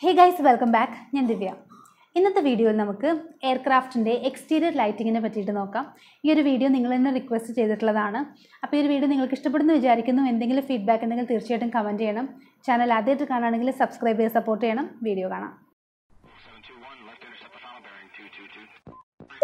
Hey guys welcome back ഞാൻ ദിവ്യ ഇന്നത്തെ വീഡിയോയിൽ നമുക്ക് എയർക്രാഫ്റ്റിൻ്റെ എക്സ്റ്റീരിയർ ലൈറ്റിങ്ങിനെ പറ്റിയിട്ട് നോക്കാം ഈ ഒരു വീഡിയോ നിങ്ങൾ തന്നെ റിക്വസ്റ്റ് ചെയ്തിട്ടുള്ളതാണ് അപ്പോൾ ഈ ഒരു വീഡിയോ നിങ്ങൾക്ക് ഇഷ്ടപ്പെടുന്നു വിചാരിക്കുന്നു എന്തെങ്കിലും ഫീഡ്ബാക്ക് ഉണ്ടെങ്കിൽ തീർച്ചയായിട്ടും കമൻറ്റ് ചെയ്യണം ചാനൽ ആദ്യമായിട്ട് കാണുകയാണെങ്കിൽ സബ്സ്ക്രൈബ് ചെയ്ത് സപ്പോർട്ട് ചെയ്യണം വീഡിയോ കാണാം 721, left intercept the final bearing 222.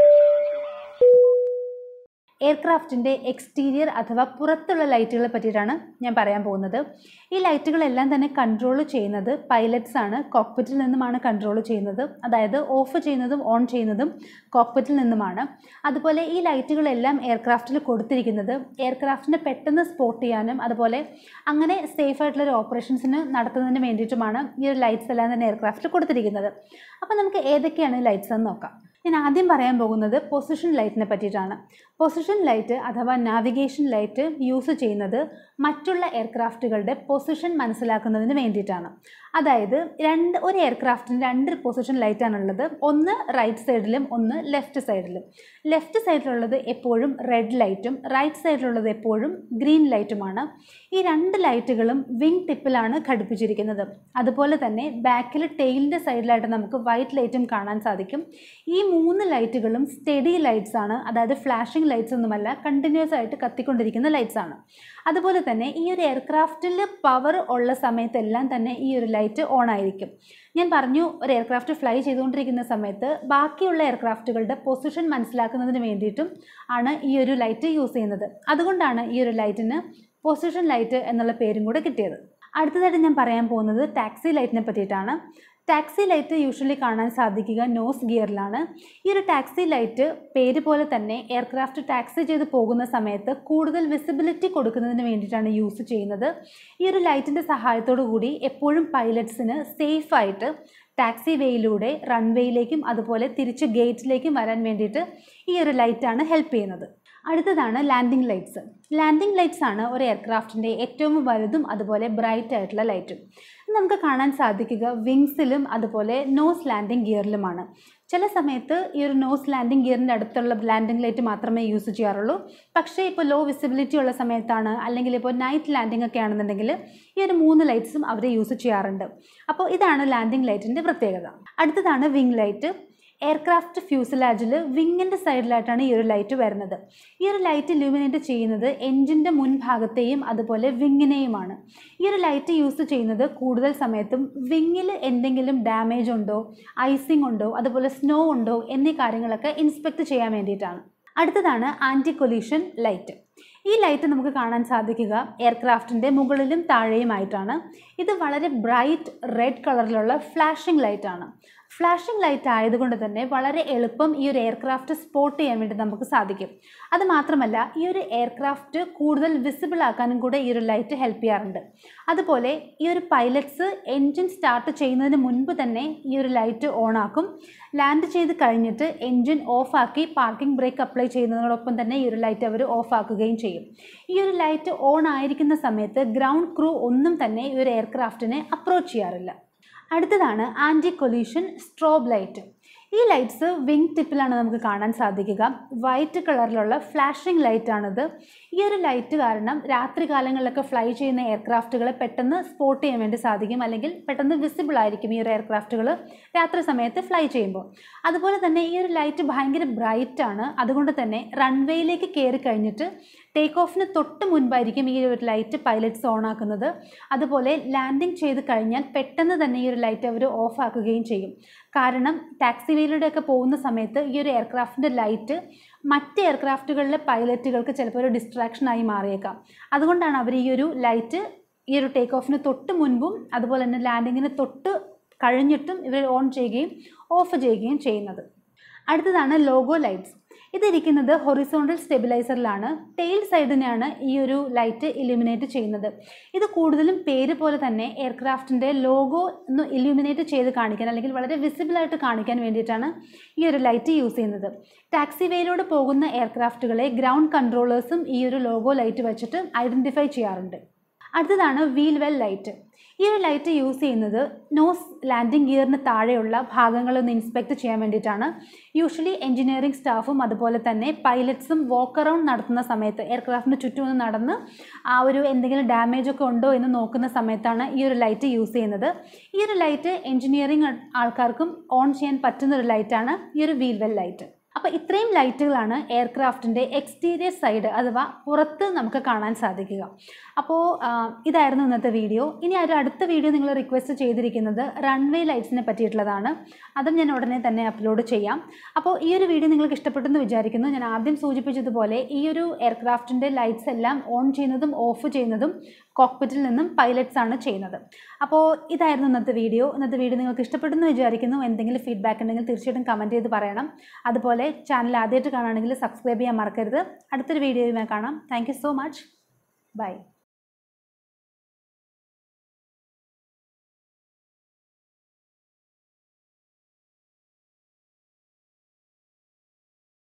372 miles. എയർക്രാഫ്റ്റിൻ്റെ എക്സ്റ്റീരിയർ അഥവാ പുറത്തുള്ള ലൈറ്റുകളെ പറ്റിയിട്ടാണ് ഞാൻ പറയാൻ പോകുന്നത് ഈ ലൈറ്റുകളെല്ലാം തന്നെ കൺട്രോൾ ചെയ്യുന്നത് പൈലറ്റ്സ് ആണ് കോക്പിറ്റിൽ നിന്നുമാണ് കൺട്രോൾ ചെയ്യുന്നത് അതായത് ഓഫ് ചെയ്യുന്നതും ഓൺ ചെയ്യുന്നതും കോക്പിറ്റിൽ നിന്നുമാണ് അതുപോലെ ഈ ലൈറ്റുകളെല്ലാം എയർക്രാഫ്റ്റിൽ കൊടുത്തിരിക്കുന്നത് എയർക്രാഫ്റ്റിനെ പെട്ടെന്ന് സ്പോട്ട് ചെയ്യാനും അതുപോലെ അങ്ങനെ സേഫ് ആയിട്ടുള്ള ഒരു ഓപ്പറേഷൻസിന് നടത്തുന്നതിന് വേണ്ടിയിട്ടുമാണ് ഈ ഒരു ലൈറ്റ്സ് എല്ലാം തന്നെ എയർക്രാഫ്റ്റിൽ കൊടുത്തിരിക്കുന്നത് അപ്പോൾ നമുക്ക് ഏതൊക്കെയാണ് ലൈറ്റ്സ് എന്ന് നോക്കാം ഞാൻ ആദ്യം പറയാൻ പോകുന്നത് പൊസിഷൻ ലൈറ്റിനെ പറ്റിയിട്ടാണ് പൊസിഷൻ ലൈറ്റ് അഥവാ നാവിഗേഷൻ ലൈറ്റ് യൂസ് ചെയ്യുന്നത് മറ്റുള്ള എയർക്രാഫ്റ്റുകളുടെ പൊസിഷൻ മനസ്സിലാക്കുന്നതിന് വേണ്ടിയിട്ടാണ് അതായത് രണ്ട് ഒരു എയർക്രാഫ്റ്റിന് രണ്ട് പൊസിഷൻ ലൈറ്റാണുള്ളത് ഒന്ന് റൈറ്റ് സൈഡിലും ഒന്ന് ലെഫ്റ്റ് സൈഡിലും ലെഫ്റ്റ് സൈഡിലുള്ളത് എപ്പോഴും റെഡ് ലൈറ്റും റൈറ്റ് സൈഡിലുള്ളത് എപ്പോഴും ഗ്രീൻ ലൈറ്റുമാണ് ഈ രണ്ട് ലൈറ്റുകളും വിങ് ടിപ്പിലാണ് ഘടിപ്പിച്ചിരിക്കുന്നത് അതുപോലെ തന്നെ ബാക്കിൽ ടെയിലിൻ്റെ സൈഡിലായിട്ട് നമുക്ക് വൈറ്റ് ലൈറ്റും കാണാൻ സാധിക്കും ഈ മൂന്ന് ലൈറ്റുകളും സ്റ്റഡി ലൈറ്റ്സ് ആണ് അതായത് ഫ്ലാഷിംഗ് ലൈറ്റ്സ് ഒന്നുമല്ല കണ്ടിന്യൂസ് ആയിട്ട് കത്തിക്കൊണ്ടിരിക്കുന്ന ലൈറ്റ്സ് ആണ് അതുപോലെ തന്നെ ഈ ഒരു എയർക്രാഫ്റ്റിൽ പവർ ഉള്ള സമയത്തെല്ലാം തന്നെ ഈ ഒരു ലൈറ്റ് ഓൺ ആയിരിക്കും ഞാൻ പറഞ്ഞു ഒരു എയർക്രാഫ്റ്റ് ഫ്ലൈ ചെയ്തുകൊണ്ടിരിക്കുന്ന സമയത്ത് ബാക്കിയുള്ള എയർക്രാഫ്റ്റുകളുടെ പൊസിഷൻ മനസ്സിലാക്കുന്നതിന് വേണ്ടിയിട്ടും ആണ് ഈ ഒരു ലൈറ്റ് യൂസ് ചെയ്യുന്നത് അതുകൊണ്ടാണ് ഈ ഒരു ലൈറ്റിന് പൊസിഷൻ ലൈറ്റ് എന്നുള്ള പേരും കൂടെ കിട്ടിയത് അടുത്തതായിട്ട് ഞാൻ പറയാൻ പോകുന്നത് ടാക്സി ലൈറ്റിനെ പറ്റിയിട്ടാണ് ടാക്സി ലൈറ്റ് യൂഷ്വലി കാണാൻ സാധിക്കുക നോസ് ഗിയറിലാണ് ഈ ഒരു ടാക്സി ലൈറ്റ് പേര് പോലെ തന്നെ എയർക്രാഫ്റ്റ് ടാക്സി ചെയ്ത് പോകുന്ന സമയത്ത് കൂടുതൽ വിസിബിലിറ്റി കൊടുക്കുന്നതിന് വേണ്ടിയിട്ടാണ് യൂസ് ചെയ്യുന്നത് ഈ ഒരു ലൈറ്റിൻ്റെ സഹായത്തോടു കൂടി എപ്പോഴും പൈലറ്റ്സിന് സേഫായിട്ട് ടാക്സി വേയിലൂടെ റൺവേയിലേക്കും അതുപോലെ തിരിച്ച് ഗേറ്റിലേക്കും വരാൻ വേണ്ടിയിട്ട് ഈ ഒരു ലൈറ്റാണ് ഹെൽപ്പ് ചെയ്യുന്നത് അടുത്തതാണ് ലാൻഡിംഗ് ലൈറ്റ്സ് ലാൻഡിംഗ് ലൈറ്റ്സ് ആണ് ഒരു എയർക്രാഫ്റ്റിൻ്റെ ഏറ്റവും വലുതും അതുപോലെ ബ്രൈറ്റ് ആയിട്ടുള്ള ലൈറ്റും നമുക്ക് കാണാൻ സാധിക്കുക വിങ്സിലും അതുപോലെ നോസ് ലാൻഡിംഗ് ഗിയറിലുമാണ് ചില സമയത്ത് ഈ ഒരു നോസ് ലാൻഡിംഗ് ഗിയറിൻ്റെ അടുത്തുള്ള ലാൻഡിംഗ് ലൈറ്റ് മാത്രമേ യൂസ് ചെയ്യാറുള്ളൂ പക്ഷേ ഇപ്പോൾ ലോ വിസിബിലിറ്റി ഉള്ള സമയത്താണ് അല്ലെങ്കിൽ ഇപ്പോൾ നൈറ്റ് ലാൻഡിംഗ് ഒക്കെ ആണെന്നുണ്ടെങ്കിൽ ഈ ഒരു മൂന്ന് ലൈറ്റ്സും അവർ യൂസ് ചെയ്യാറുണ്ട് അപ്പോൾ ഇതാണ് ലാൻഡിംഗ് ലൈറ്റിൻ്റെ പ്രത്യേകത അടുത്തതാണ് വിങ് ലൈറ്റ് എയർക്രാഫ്റ്റ് ഫ്യൂസലാജിൽ വിങ്ങിൻ്റെ സൈഡിലായിട്ടാണ് ഈ ഒരു ലൈറ്റ് വരുന്നത് ഈ ഒരു ലൈറ്റ് ഇലൂമിനേറ്റ് ചെയ്യുന്നത് എൻജിൻ്റെ മുൻഭാഗത്തെയും അതുപോലെ വിങ്ങിനെയുമാണ് ഈ ഒരു ലൈറ്റ് യൂസ് ചെയ്യുന്നത് കൂടുതൽ സമയത്തും വിങ്ങിൽ എന്തെങ്കിലും ഡാമേജ് ഉണ്ടോ ഐസിങ് ഉണ്ടോ അതുപോലെ സ്നോ ഉണ്ടോ എന്നീ കാര്യങ്ങളൊക്കെ ഇൻസ്പെക്ട് ചെയ്യാൻ വേണ്ടിയിട്ടാണ് അടുത്തതാണ് ആൻറ്റി കൊലീഷൻ ലൈറ്റ് ഈ ലൈറ്റ് നമുക്ക് കാണാൻ സാധിക്കുക എയർക്രാഫ്റ്റിൻ്റെ മുകളിലും താഴെയുമായിട്ടാണ് ഇത് വളരെ ബ്രൈറ്റ് റെഡ് കളറിലുള്ള ഫ്ലാഷിംഗ് ലൈറ്റാണ് ഫ്ലാഷിംഗ് ലൈറ്റ് ആയതുകൊണ്ട് തന്നെ വളരെ എളുപ്പം ഈ ഒരു എയർക്രാഫ്റ്റ് സ്പോട്ട് ചെയ്യാൻ വേണ്ടി നമുക്ക് സാധിക്കും അത് മാത്രമല്ല ഈ ഒരു എയർക്രാഫ്റ്റ് കൂടുതൽ വിസിബിൾ ആക്കാനും കൂടെ ഈ ഒരു ലൈറ്റ് ഹെൽപ്പ് ചെയ്യാറുണ്ട് അതുപോലെ ഈ ഒരു പൈലറ്റ്സ് എൻജിൻ സ്റ്റാർട്ട് ചെയ്യുന്നതിന് മുൻപ് തന്നെ ഈ ഒരു ലൈറ്റ് ഓൺ ആക്കും ലാൻഡ് ചെയ്ത് കഴിഞ്ഞിട്ട് എൻജിൻ ഓഫാക്കി പാർക്കിംഗ് ബ്രേക്ക് അപ്ലൈ ചെയ്യുന്നതിനോടൊപ്പം തന്നെ ഈ ഒരു ലൈറ്റ് അവർ ഓഫ് ആക്കുകയും ചെയ്യും ഈ ഒരു ലൈറ്റ് ഓൺ ആയിരിക്കുന്ന സമയത്ത് ഗ്രൗണ്ട് ക്രൂ ഒന്നും തന്നെ ഈ ഒരു എയർക്രാഫ്റ്റിനെ അപ്രോച്ച് ചെയ്യാറില്ല അടുത്തതാണ് ആൻറ്റി കൊല്യൂഷൻ സ്ട്രോബ് ലൈറ്റ് ഈ ലൈറ്റ്സ് വിങ് ടിപ്പിലാണ് നമുക്ക് കാണാൻ സാധിക്കുക വൈറ്റ് കളറിലുള്ള ഫ്ലാഷിംഗ് ലൈറ്റാണിത് ഈ ഒരു ലൈറ്റ് കാരണം രാത്രി കാലങ്ങളിലൊക്കെ ഫ്ലൈ ചെയ്യുന്ന എയർക്രാഫ്റ്റുകളെ പെട്ടെന്ന് സ്പോട്ട് ചെയ്യാൻ വേണ്ടി സാധിക്കും അല്ലെങ്കിൽ പെട്ടെന്ന് വിസിബിൾ ആയിരിക്കും ഈ ഒരു എയർക്രാഫ്റ്റുകൾ രാത്രി സമയത്ത് ഫ്ലൈ ചെയ്യുമ്പോൾ അതുപോലെ തന്നെ ഈ ഒരു ലൈറ്റ് ഭയങ്കര ബ്രൈറ്റ് ആണ് അതുകൊണ്ട് തന്നെ റൺവേയിലേക്ക് കയറി കഴിഞ്ഞിട്ട് ടേക്ക് ഓഫിന് തൊട്ട് മുൻപായിരിക്കും ഈ ഒരു ലൈറ്റ് പൈലറ്റ്സ് ഓൺ ആക്കുന്നത് അതുപോലെ ലാൻഡിംഗ് ചെയ്ത് കഴിഞ്ഞാൽ പെട്ടെന്ന് തന്നെ ഈ ഒരു ലൈറ്റ് അവർ ഓഫ് ആക്കുകയും ചെയ്യും കാരണം ടാക്സി വേയിലൂടെയൊക്കെ പോകുന്ന സമയത്ത് ഈ ഒരു എയർക്രാഫ്റ്റിൻ്റെ ലൈറ്റ് മറ്റ് എയർക്രാഫ്റ്റുകളിലെ പൈലറ്റുകൾക്ക് ചിലപ്പോൾ ഒരു ഡിസ്ട്രാക്ഷനായി മാറിയേക്കാം അതുകൊണ്ടാണ് അവർ ഈ ഒരു ലൈറ്റ് ഈ ഒരു ടേക്ക് ഓഫിന് തൊട്ട് മുൻപും അതുപോലെ തന്നെ ലാൻഡിങ്ങിന് തൊട്ട് കഴിഞ്ഞിട്ടും ഇവർ ഓൺ ചെയ്യുകയും ഓഫ് ചെയ്യുകയും ചെയ്യുന്നത് അടുത്തതാണ് ലോഗോ ലൈറ്റ്സ് ഇതിരിക്കുന്നത് ഹൊറിസോണ്ടൽ സ്റ്റെബിലൈസറിലാണ് ടെയിൽ സൈഡിനെയാണ് ഈ ഒരു ലൈറ്റ് ഇലുമിനേറ്റ് ചെയ്യുന്നത് ഇത് കൂടുതലും പേര് പോലെ തന്നെ എയർക്രാഫ്റ്റിൻ്റെ ലോഗോ ഒന്ന് ഇലുമിനേറ്റ് ചെയ്ത് കാണിക്കാൻ അല്ലെങ്കിൽ വളരെ വിസിബിളായിട്ട് കാണിക്കാൻ വേണ്ടിയിട്ടാണ് ഈ ഒരു ലൈറ്റ് യൂസ് ചെയ്യുന്നത് ടാക്സി വേയിലൂടെ പോകുന്ന എയർക്രാഫ്റ്റുകളെ ഗ്രൗണ്ട് കൺട്രോളേഴ്സും ഈ ഒരു ലോഗോ ലൈറ്റ് വെച്ചിട്ട് ഐഡൻറ്റിഫൈ ചെയ്യാറുണ്ട് അടുത്തതാണ് വീൽ വെൽ ലൈറ്റ് ഈ ഒരു ലൈറ്റ് യൂസ് ചെയ്യുന്നത് നോസ് ലാൻഡിംഗ് ഗിയറിന് താഴെയുള്ള ഭാഗങ്ങളൊന്ന് ഇൻസ്പെക്ട് ചെയ്യാൻ വേണ്ടിയിട്ടാണ് യൂഷ്വലി എഞ്ചിനീയറിംഗ് സ്റ്റാഫും അതുപോലെ തന്നെ പൈലറ്റ്സും വാക്ക് അറൗണ്ട് നടത്തുന്ന സമയത്ത് എയർക്രാഫ്റ്റിന് ചുറ്റും ഒന്ന് നടന്ന് ആ ഒരു എന്തെങ്കിലും ഡാമേജ് ഒക്കെ ഉണ്ടോ എന്ന് നോക്കുന്ന സമയത്താണ് ഈ ഒരു ലൈറ്റ് യൂസ് ചെയ്യുന്നത് ഈ ഒരു ലൈറ്റ് എഞ്ചിനീയറിംഗ് ആൾക്കാർക്കും ഓൺ ചെയ്യാൻ പറ്റുന്ന ഒരു ലൈറ്റാണ് ഈ ഒരു വീൽ വെൽ ലൈറ്റ് അപ്പോൾ ഇത്രയും ലൈറ്റുകളാണ് എയർക്രാഫ്റ്റിൻ്റെ എക്സ്റ്റീരിയർ സൈഡ് അഥവാ പുറത്ത് നമുക്ക് കാണാൻ സാധിക്കുക അപ്പോൾ ഇതായിരുന്നു ഇന്നത്തെ വീഡിയോ ഇനി ഒരു അടുത്ത വീഡിയോ നിങ്ങൾ റിക്വസ്റ്റ് ചെയ്തിരിക്കുന്നത് റൺവേ ലൈറ്റ്സിനെ പറ്റിയിട്ടുള്ളതാണ് അതും ഞാൻ ഉടനെ തന്നെ അപ്ലോഡ് ചെയ്യാം അപ്പോൾ ഈ ഒരു വീഡിയോ നിങ്ങൾക്ക് ഇഷ്ടപ്പെട്ടെന്ന് വിചാരിക്കുന്നു ഞാൻ ആദ്യം സൂചിപ്പിച്ചതുപോലെ ഈ ഒരു എയർക്രാഫ്റ്റിൻ്റെ ലൈറ്റ്സ് എല്ലാം ഓൺ ചെയ്യുന്നതും ഓഫ് ചെയ്യുന്നതും കോക്പിറ്റിൽ നിന്നും പൈലറ്റ്സ് ആണ് ചെയ്യുന്നത് അപ്പോൾ ഇതായിരുന്നു ഇന്നത്തെ വീഡിയോ ഇന്നത്തെ വീഡിയോ നിങ്ങൾക്ക് ഇഷ്ടപ്പെട്ടെന്ന് വിചാരിക്കുന്നു എന്തെങ്കിലും ഫീഡ്ബാക്ക് ഉണ്ടെങ്കിൽ തീർച്ചയായിട്ടും കമൻറ്റ് ചെയ്ത് പറയണം അതുപോലെ ചാനൽ ആദ്യമായിട്ട് കാണുകയാണെങ്കിൽ സബ്സ്ക്രൈബ് ചെയ്യാൻ മറക്കരുത് അടുത്തൊരു വീഡിയോയുമായി കാണാം താങ്ക് സോ മച്ച് ബൈ